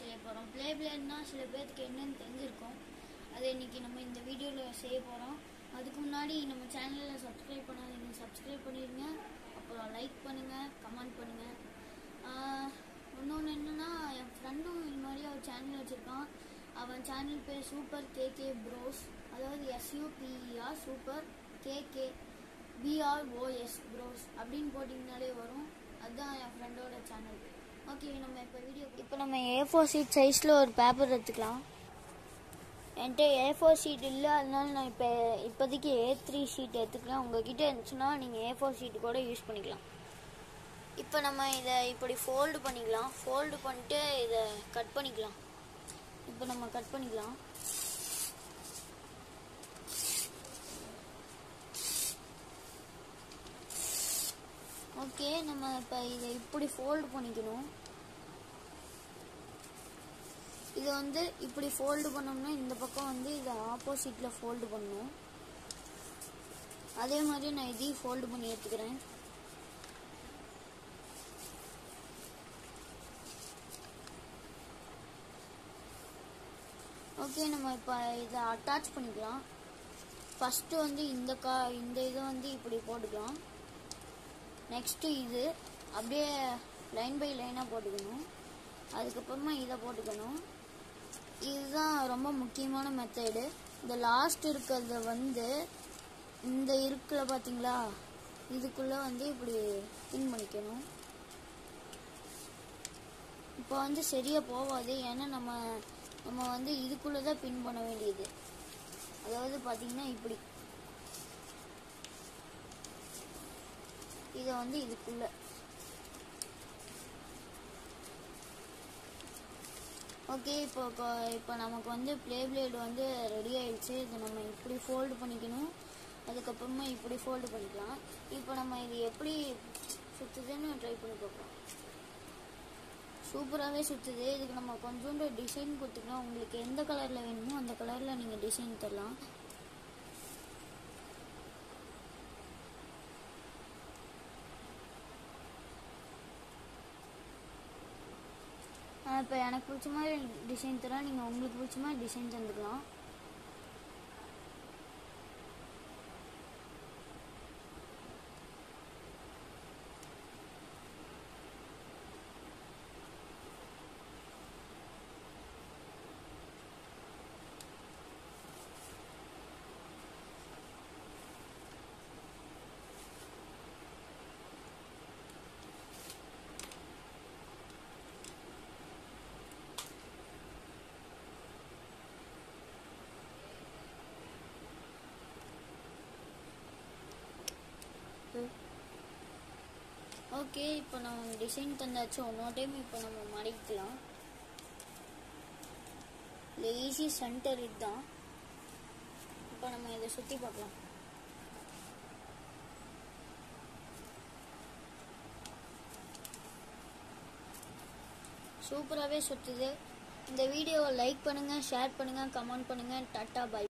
செய்ய போகிறோம் ப்ளே பிளேட்னா சில பேர்த்துக்கு என்னன்னு தெரிஞ்சிருக்கும் அதை இன்னைக்கு நம்ம இந்த வீடியோவில் செய்ய போகிறோம் அதுக்கு முன்னாடி நம்ம சேனலில் சப்ஸ்கிரைப் பண்ணாதீங்க சப்ஸ்கிரைப் பண்ணிடுங்க அப்புறம் லைக் பண்ணுங்கள் கமெண்ட் பண்ணுங்கள் இன்னொன்று என்னென்னா என் ஃப்ரெண்டும் இந்த மாதிரி ஒரு சேனல் வச்சுருக்கான் அவன் சேனல் பேர் சூப்பர் கேகே ப்ரோஸ் அதாவது SUPR super KK PROS bros அப்படின்னு போட்டிங்கனாலே வரும் அதுதான் என் ஃப்ரெண்டோட சேனல் ஓகே நம்ம இப்போ வீடியோ இப்போ நம்ம ஏ ஃபோர் ஷீட் சைஸில் ஒரு பேப்பர் எடுத்துக்கலாம் என்கிட்ட ஏ ஃபோர் ஷீட் இல்லை அதனால நான் இப்போ இப்போதைக்கு ஏ த்ரீ ஷீட் எடுத்துக்கலாம் உங்ககிட்ட இருந்துச்சுன்னா நீங்கள் ஏ ஃபோர் ஷீட் கூட யூஸ் பண்ணிக்கலாம் இப்போ நம்ம இதை இப்படி ஃபோல்டு பண்ணிக்கலாம் ஃபோல்டு பண்ணிட்டு இதை கட் பண்ணிக்கலாம் இப்போ நம்ம கட் பண்ணிக்கலாம் ஓகே நம்ம இப்போ இதை இப்படி ஃபோல்டு பண்ணிக்கணும் இதை வந்து இப்படி ஃபோல்டு பண்ணோம்னா இந்த பக்கம் வந்து இதை ஆப்போசிட்டில் ஃபோல்டு பண்ணணும் அதே மாதிரி நான் இதையும் ஃபோல்டு பண்ணி எடுத்துக்கிறேன் ஓகே நம்ம இப்போ இதை அட்டாச் பண்ணிக்கலாம் ஃபஸ்ட்டு வந்து இந்த கா இந்த இதை வந்து இப்படி போட்டுக்கலாம் நெக்ஸ்ட்டு இது அப்படியே லைன் பை லைனாக போட்டுக்கணும் அதுக்கப்புறமா இதை போட்டுக்கணும் இதுதான் ரொம்ப முக்கியமான மெத்தடு இந்த லாஸ்ட் இருக்கிறத வந்து இந்த இருக்குல பார்த்தீங்களா இதுக்குள்ளே வந்து இப்படி பின் பண்ணிக்கணும் இப்போ வந்து சரியாக போகாது ஏன்னா நம்ம நம்ம வந்து இதுக்குள்ளே தான் பின் பண்ண வேண்டியது அதாவது பார்த்தீங்கன்னா இப்படி இதை வந்து இதுக்குள்ள ஓகே இப்போ கொ- இப்போ நமக்கு வந்து ப்ளே பிளேடு வந்து ரெடி ஆயிடுச்சு இது நம்ம இப்படி ஃபோல்டு பண்ணிக்கணும் அதுக்கப்புறமா இப்படி ஃபோல்டு பண்ணிக்கலாம் இப்போ நம்ம இது எப்படி சுற்றுதுன்னு ட்ரை பண்ணி பார்ப்போம் சூப்பராகவே சுற்றுது இதுக்கு நம்ம கொஞ்சோண்டு டிசைன் கொடுத்துக்கலாம் உங்களுக்கு எந்த கலரில் வேணுமோ அந்த கலரில் நீங்கள் டிசைன் தரலாம் இப்போ எனக்கு பிடிச்ச மாதிரி டிசைன் தரேன் நீங்கள் உங்களுக்கு பிடிச்ச மாதிரி டிசைன் தந்துக்கலாம் ஓகே இப்போ நம்ம டிசைன் தந்தாச்சு ஒன்னொரு டைம் இப்போ நம்ம மடிக்கலாம் இல்லை ஈஸி சென்டர் இதுதான் இப்போ நம்ம இதை சுற்றி பார்க்கலாம் சூப்பராகவே சுற்றுது இந்த வீடியோவை லைக் பண்ணுங்கள் ஷேர் பண்ணுங்கள் கமெண்ட் பண்ணுங்கள் டாட்டா பை